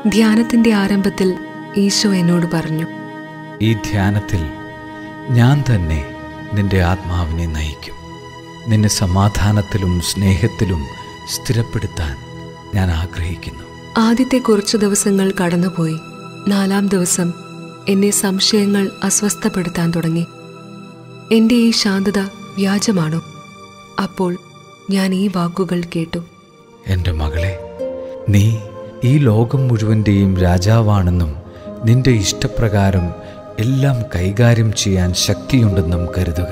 ധ്യാനത്തിന്റെ ആരംഭത്തിൽ ഈശോ എന്നോട് പറഞ്ഞു ഈ ധ്യാനത്തിൽ ഞാൻ തന്നെ നിന്റെ ആത്മാവിനെ നയിക്കും നിന്നെ സമാധാനത്തിലും സ്നേഹത്തിലും സ്ഥിരപ്പെടുത്താൻ ഞാൻ ആഗ്രഹിക്കുന്നു ആദ്യത്തെ കുറച്ചു ദിവസങ്ങൾ കടന്നുപോയി നാലാം ദിവസം എന്നെ സംശയങ്ങൾ അസ്വസ്ഥപ്പെടുത്താൻ തുടങ്ങി എന്റെ ഈ ശാന്തത വ്യാജമാണോ അപ്പോൾ ഞാൻ ഈ വാക്കുകൾ കേട്ടു എൻ്റെ മകളെ നീ ഈ ലോകം മുഴുവൻ്റെയും രാജാവാണെന്നും നിന്റെ ഇഷ്ടപ്രകാരം എല്ലാം കൈകാര്യം ചെയ്യാൻ ശക്തിയുണ്ടെന്നും കരുതുക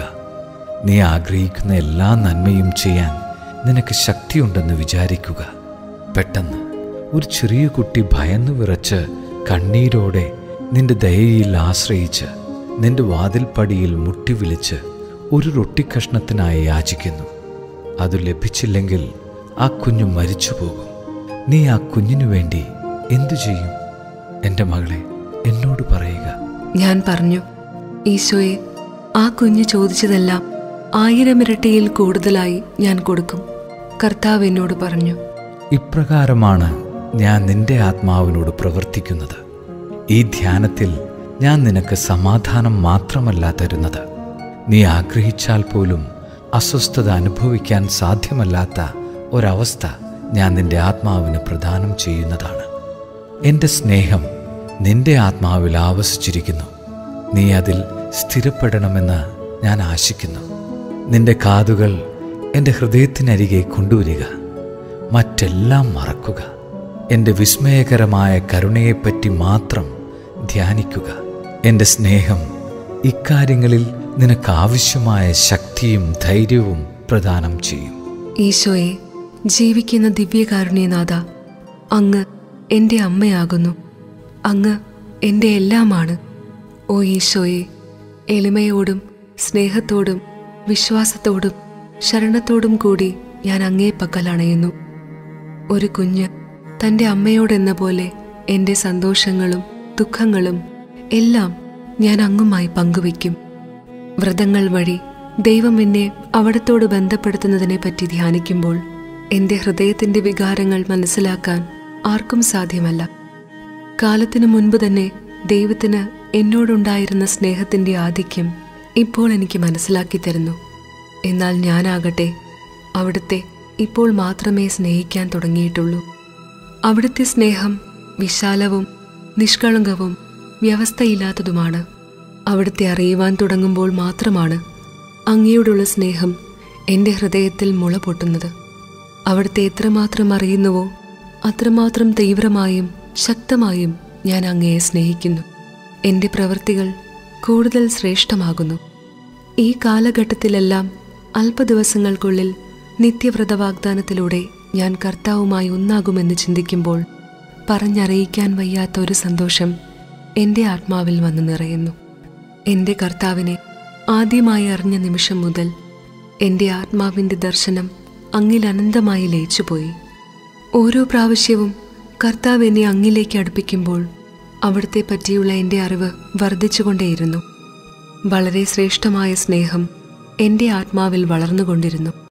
നീ ആഗ്രഹിക്കുന്ന എല്ലാ നന്മയും ചെയ്യാൻ നിനക്ക് ശക്തിയുണ്ടെന്ന് വിചാരിക്കുക പെട്ടെന്ന് ഒരു ചെറിയ കുട്ടി ഭയന്നു വിറച്ച് കണ്ണീരോടെ നിന്റെ ദയയിൽ ആശ്രയിച്ച് നിന്റെ വാതിൽപ്പടിയിൽ മുട്ടിവിളിച്ച് ഒരു റൊട്ടിക്കഷ്ണത്തിനായി യാചിക്കുന്നു അത് ലഭിച്ചില്ലെങ്കിൽ ആ കുഞ്ഞു മരിച്ചു പോകും നീ ആ കുഞ്ഞിനു വേണ്ടി എന്തു ചെയ്യും എൻ്റെ മകളെ എന്നോട് പറയുക ഞാൻ പറഞ്ഞു ഈശോയെ ആ കുഞ്ഞ് ചോദിച്ചതെല്ലാം ആയിരം ഇരട്ടിയിൽ കൂടുതലായി ഞാൻ കൊടുക്കും കർത്താവ് എന്നോട് പറഞ്ഞു ഇപ്രകാരമാണ് ഞാൻ നിന്റെ ആത്മാവിനോട് പ്രവർത്തിക്കുന്നത് ഈ ധ്യാനത്തിൽ ഞാൻ നിനക്ക് സമാധാനം മാത്രമല്ല തരുന്നത് നീ ആഗ്രഹിച്ചാൽ പോലും അസ്വസ്ഥത അനുഭവിക്കാൻ സാധ്യമല്ലാത്ത ഒരവസ്ഥ ഞാൻ നിന്റെ ആത്മാവിന് പ്രദാനം ചെയ്യുന്നതാണ് എൻ്റെ സ്നേഹം നിന്റെ ആത്മാവിൽ ആവസിച്ചിരിക്കുന്നു നീ അതിൽ സ്ഥിരപ്പെടണമെന്ന് ഞാൻ ആശിക്കുന്നു നിന്റെ കാതുകൾ എൻ്റെ ഹൃദയത്തിനരികെ കൊണ്ടുവരിക മറ്റെല്ലാം മറക്കുക എൻ്റെ വിസ്മയകരമായ കരുണയെപ്പറ്റി മാത്രം ധ്യാനിക്കുക എൻ്റെ സ്നേഹം ഇക്കാര്യങ്ങളിൽ നിനക്കാവശ്യമായ ശക്തിയും ധൈര്യവും പ്രദാനം ചെയ്യും ഈശോയെ ജീവിക്കുന്ന ദിവ്യകാരുണ്യനാഥ അങ്ങ് എൻ്റെ അമ്മയാകുന്നു അങ്ങ് എൻ്റെ എല്ലാമാണ് ഓ ഈശോയെ എളിമയോടും സ്നേഹത്തോടും വിശ്വാസത്തോടും ശരണത്തോടും കൂടി ഞാൻ അങ്ങേ പക്കലണയുന്നു ഒരു കുഞ്ഞ് തൻ്റെ അമ്മയോടെന്ന പോലെ എൻ്റെ സന്തോഷങ്ങളും ദുഃഖങ്ങളും എല്ലാം ഞാൻ അങ്ങുമായി പങ്കുവയ്ക്കും വ്രതങ്ങൾ വഴി ദൈവം എന്നെ അവിടത്തോട് ബന്ധപ്പെടുത്തുന്നതിനെ പറ്റി ധ്യാനിക്കുമ്പോൾ എൻ്റെ ഹൃദയത്തിൻ്റെ വികാരങ്ങൾ മനസ്സിലാക്കാൻ ആർക്കും സാധ്യമല്ല കാലത്തിനു മുൻപ് തന്നെ ദൈവത്തിന് എന്നോടുണ്ടായിരുന്ന സ്നേഹത്തിൻ്റെ ആധിക്യം ഇപ്പോൾ എനിക്ക് മനസ്സിലാക്കി തരുന്നു എന്നാൽ ഞാനാകട്ടെ അവിടുത്തെ ഇപ്പോൾ മാത്രമേ സ്നേഹിക്കാൻ തുടങ്ങിയിട്ടുള്ളൂ അവിടുത്തെ സ്നേഹം വിശാലവും നിഷ്കളങ്കവും വ്യവസ്ഥയില്ലാത്തതുമാണ് അവിടുത്തെ അറിയുവാൻ തുടങ്ങുമ്പോൾ മാത്രമാണ് അങ്ങയോടുള്ള സ്നേഹം എൻ്റെ ഹൃദയത്തിൽ മുള പൊട്ടുന്നത് അവിടുത്തെ എത്രമാത്രം അറിയുന്നുവോ അത്രമാത്രം തീവ്രമായും ശക്തമായും ഞാൻ അങ്ങയെ സ്നേഹിക്കുന്നു എൻ്റെ പ്രവൃത്തികൾ കൂടുതൽ ശ്രേഷ്ഠമാകുന്നു ഈ കാലഘട്ടത്തിലെല്ലാം അല്പദിവസങ്ങൾക്കുള്ളിൽ നിത്യവ്രത വാഗ്ദാനത്തിലൂടെ ഞാൻ കർത്താവുമായി ഒന്നാകുമെന്ന് ചിന്തിക്കുമ്പോൾ പറഞ്ഞറിയിക്കാൻ വയ്യാത്ത ഒരു സന്തോഷം എൻ്റെ ആത്മാവിൽ വന്നു നിറയുന്നു എൻ്റെ കർത്താവിനെ ആദ്യമായി അറിഞ്ഞ നിമിഷം മുതൽ എൻ്റെ ആത്മാവിൻ്റെ ദർശനം അങ്ങിൽ അനന്തമായി ലയിച്ചുപോയി ഓരോ പ്രാവശ്യവും കർത്താവ് എന്നെ അങ്ങിലേക്ക് അടുപ്പിക്കുമ്പോൾ അവിടുത്തെ പറ്റിയുള്ള എൻ്റെ അറിവ് വർദ്ധിച്ചുകൊണ്ടേയിരുന്നു വളരെ ശ്രേഷ്ഠമായ സ്നേഹം എൻ്റെ ആത്മാവിൽ വളർന്നുകൊണ്ടിരുന്നു